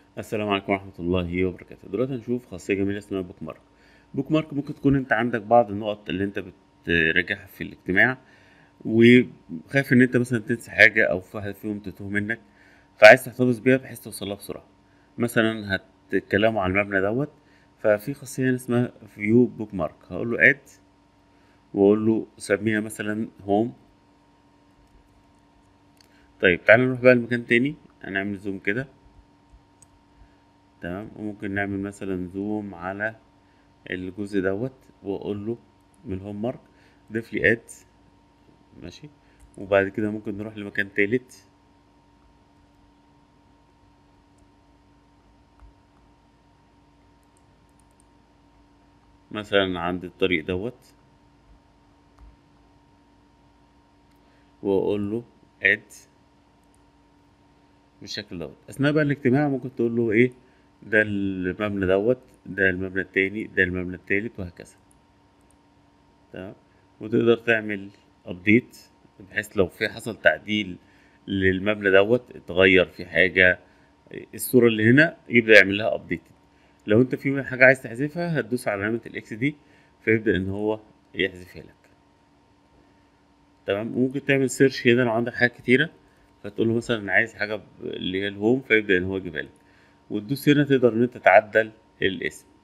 السلام عليكم ورحمة الله وبركاته دلوقتي هنشوف خاصية جميلة اسمها بوك مارك بوك مارك ممكن تكون انت عندك بعض النقط اللي انت بتراجعها في الاجتماع وخايف ان انت مثلا تنسى حاجة او في واحد فيهم تتوه منك فعايز تحتفظ بيها بحيث توصلها بسرعة مثلا هتتكلموا عن المبنى دوت ففي خاصية هنا اسمها فيو بوك مارك هقول له اد واقول له سميها مثلا هوم طيب تعالى نروح بقى لمكان تاني هنعمل زوم كده تمام وممكن نعمل مثلا زوم على الجزء دوت واقول له من الهوم مارك ضيف لي اد ماشي وبعد كده ممكن نروح لمكان تالت مثلا عند الطريق دوت واقول له اد بالشكل دوت اثناء بقى الاجتماع ممكن تقول له ايه ده المبنى دوت ده المبنى التاني ده المبنى التالت وهكذا تمام وتقدر تعمل ابديت بحيث لو في حصل تعديل للمبنى دوت اتغير في حاجة الصورة اللي هنا يبدأ يعمل لها ابديت لو انت في حاجة عايز تحذفها هتدوس على علامة الاكس دي فيبدأ ان هو يحذفها لك تمام ممكن تعمل سيرش هنا لو عندك حاجات كتيرة فتقول له مثلا عايز حاجة اللي هي الهوم فيبدأ ان هو يجيبها لك وتدوس هنا تقدر ان انت تعدل الاسم